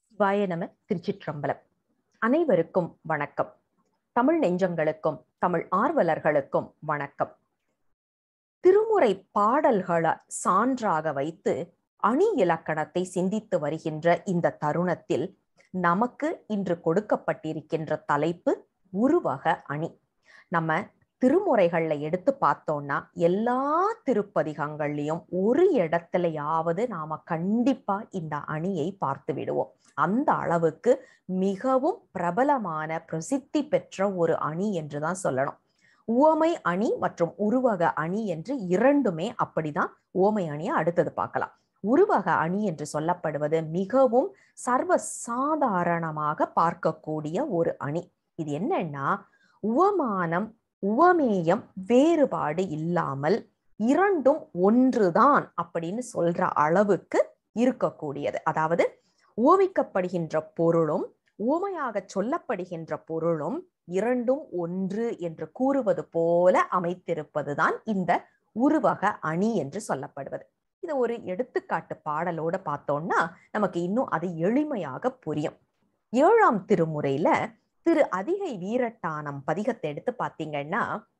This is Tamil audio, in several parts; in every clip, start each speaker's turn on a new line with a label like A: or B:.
A: சிவாய நம திருச்சிற்றம்பலம் அனைவருக்கும் வணக்கம் தமிழ் நெஞ்சங்களுக்கும் தமிழ் ஆர்வலர்களுக்கும் வணக்கம் திருமுறை பாடல்களை சான்றாக வைத்து அணி இலக்கணத்தை சிந்தித்து வருகின்ற இந்த தருணத்தில் நமக்கு இன்று கொடுக்கப்பட்டிருக்கின்ற தலைப்பு உருவக அணி நம்ம திருமுறைகள்ல எடுத்து பார்த்தோம்னா எல்லா திருப்பதிகங்கள்லயும் ஒரு இடத்துலயாவது நாம கண்டிப்பா இந்த அணியை பார்த்து விடுவோம் அந்த அளவுக்கு மிகவும் பிரபலமான பிரசித்தி பெற்ற ஒரு அணி என்றுதான் சொல்லணும் உவமை அணி மற்றும் உருவக அணி என்று இரண்டுமே அப்படிதான் உவமை அணியை அடுத்தது பார்க்கலாம் உருவக அணி என்று சொல்லப்படுவது மிகவும் சர்வ சாதாரணமாக பார்க்கக்கூடிய ஒரு அணி இது என்னன்னா உவமானம் உவமேயம் வேறுபாடு இல்லாமல் இரண்டும் ஒன்றுதான் அப்படின்னு சொல்ற அளவுக்கு இருக்கக்கூடியது அதாவது உவமிக்கப்படுகின்ற பொருளும் உவமையாக சொல்லப்படுகின்ற பொருளும் இரண்டும் ஒன்று என்று கூறுவது போல அமைத்திருப்பதுதான் இந்த உருவக அணி என்று சொல்லப்படுவது இது ஒரு எடுத்துக்காட்டு பாடலோட பார்த்தோம்னா நமக்கு இன்னும் அது எளிமையாக புரியும் ஏழாம் திருமுறையில திரு அதிகை வீரட்டானம் பதிகத்தை எடுத்து பாத்தீங்கன்னா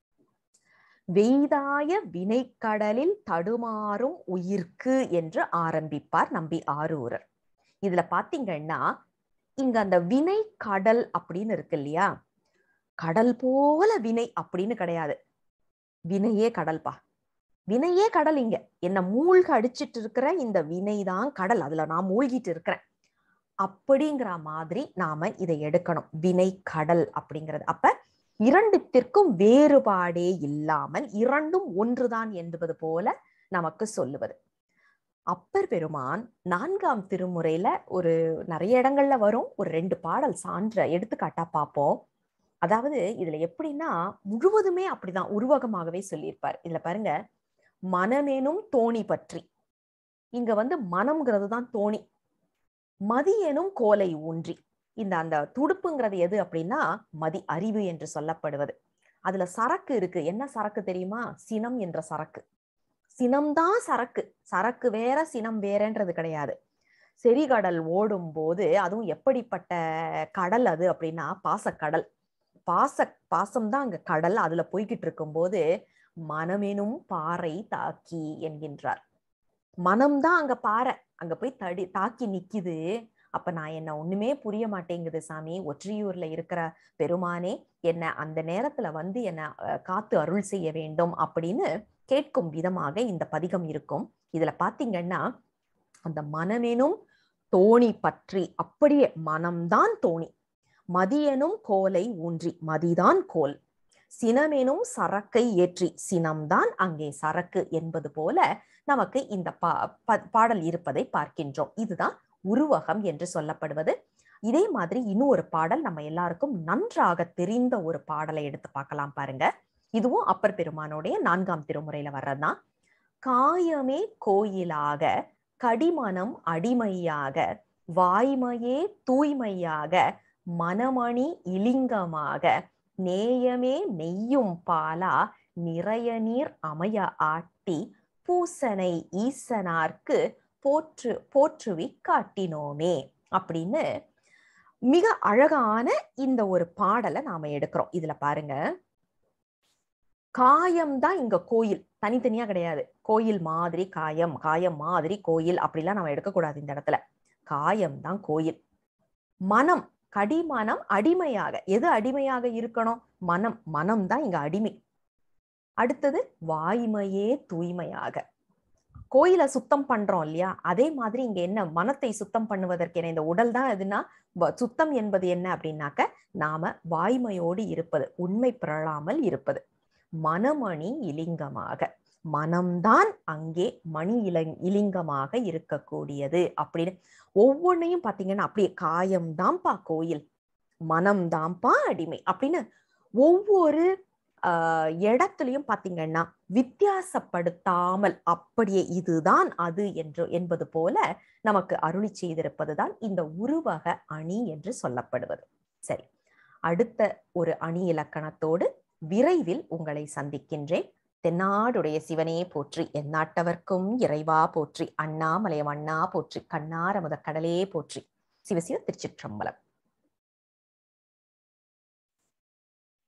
A: வெய்தாய வினைக்கடலில் தடுமாறும் உயிர்க்கு என்று ஆரம்பிப்பார் நம்பி ஆரூரர் இதுல பாத்தீங்கன்னா இங்க அந்த வினை கடல் அப்படின்னு இருக்கு இல்லையா கடல் போல வினை அப்படின்னு கிடையாது வினையே கடல்பா வினையே கடல் இங்க என்ன மூழ்க அடிச்சிட்டு இருக்கிற இந்த வினைதான் கடல் அதுல நான் மூழ்கிட்டு இருக்கிறேன் அப்படிங்கிற மாதிரி நாம இதை எடுக்கணும் வினை கடல் அப்படிங்கிறது அப்ப இரண்டுத்திற்கும் வேறுபாடே இல்லாமல் இரண்டும் ஒன்றுதான் என்பது போல நமக்கு சொல்லுவது அப்பர் பெருமான் நான்காம் திருமுறையில ஒரு நிறைய இடங்கள்ல வரும் ஒரு ரெண்டு பாடல் சான்ற எடுத்துக்காட்டா பார்ப்போம் அதாவது இதுல எப்படின்னா முழுவதுமே அப்படிதான் உருவகமாகவே சொல்லியிருப்பார் இதுல பாருங்க மனமேனும் தோணி பற்றி இங்க வந்து மனம்ங்கிறது தான் தோணி மதி எனும் கோலை ஊன்றி இந்த அந்த துடுப்புங்கிறது எது அப்படின்னா மதி அறிவு என்று சொல்லப்படுவது அதுல சரக்கு இருக்கு என்ன சரக்கு தெரியுமா சினம் என்ற சரக்கு சினம்தான் சரக்கு சரக்கு வேற சினம் வேறன்றது கிடையாது செரிகடல் ஓடும் போது அதுவும் எப்படிப்பட்ட கடல் அது அப்படின்னா பாசக்கடல் பாச பாசம்தான் அங்க கடல் அதுல போய்கிட்டு இருக்கும்போது மனமெனும் பாறை தாக்கி என்கின்றார் மனம்தான் அங்க பாறை அங்க போய் தடி தாக்கி நிக்குது அப்ப நான் என்ன ஒண்ணுமே புரிய மாட்டேங்குது சாமி ஒற்றியூர்ல இருக்கிற பெருமானே என்ன அந்த நேரத்துல வந்து என்ன காத்து அருள் செய்ய வேண்டும் அப்படின்னு கேட்கும் விதமாக இந்த பதிகம் இருக்கும் இதுல பாத்தீங்கன்னா அந்த மனமெனும் தோணி பற்றி அப்படியே மனம்தான் தோணி மதியனும் கோலை ஊன்றி மதிதான் கோல் சினமெனும் சரக்கை ஏற்றி சினம்தான் அங்கே சரக்கு என்பது போல நமக்கு இந்த பா பாடல் இருப்பதை பார்க்கின்றோம் இதுதான் உருவகம் என்று சொல்லப்படுவது இதே மாதிரி இன்னும் ஒரு பாடல் நம்ம எல்லாருக்கும் நன்றாக தெரிந்த ஒரு பாடலை எடுத்து பார்க்கலாம் பாருங்க இதுவும் அப்பர் பெருமானுடைய நான்காம் திருமுறையில வர்றதுதான் காயமே கோயிலாக கடிமனம் அடிமையாக வாய்மையே தூய்மையாக மனமணி இலிங்கமாக நேயமே நெய்யும் பாலா நிறைய நீர் அமைய ஆட்டி பூசனை ஈசனார்க்கு போற்று போற்றுவி காட்டினோமே அப்படின்னு மிக அழகான இந்த ஒரு பாடலை நாம எடுக்கிறோம் இதுல பாருங்க காயம்தான் இங்க கோயில் தனித்தனியா கிடையாது கோயில் மாதிரி காயம் காயம் மாதிரி கோயில் அப்படிலாம் நம்ம எடுக்கக்கூடாது இந்த இடத்துல காயம் தான் கோயில் மனம் கடிமனம் அடிமையாக எது அடிமையாக இருக்கணும் மனம் மனம் தான் இங்க அடிமை அடுத்தது வாய்மையே தூய்மையாக கோயிலை சுத்தம் பண்றோம் இல்லையா அதே மாதிரி இங்க என்ன மனத்தை சுத்தம் பண்ணுவதற்கு என்ன இந்த உடல் தான் எதுனா சுத்தம் என்பது என்ன அப்படின்னாக்க நாம வாய்மையோடு இருப்பது உண்மை பிறழாமல் இருப்பது மனமணி இலிங்கமாக மனம்தான் அங்கே மணி இலங் இலிங்கமாக இருக்கக்கூடியது அப்படின்னு ஒவ்வொன்னையும் பாத்தீங்கன்னா அப்படியே காயம்தான்ப்பா கோயில் மனம்தான்ப்பா அடிமை அப்படின்னு ஒவ்வொரு ஆஹ் இடத்துலயும் பாத்தீங்கன்னா வித்தியாசப்படுத்தாமல் அப்படியே இதுதான் அது என்று என்பது போல நமக்கு அருளி செய்திருப்பதுதான் இந்த உருவக அணி என்று சொல்லப்படுவது சரி அடுத்த ஒரு அணி இலக்கணத்தோடு விரைவில் உங்களை சந்திக்கின்றேன் தென்னாடுடைய சிவனே போற்றி எந்நாட்டவர்க்கும் இறைவா போற்றி அண்ணாமலையம் அண்ணா போற்றி கண்ணாரமுத கடலே போற்றி சிவசிவ திருச்சிற்றம்பலம்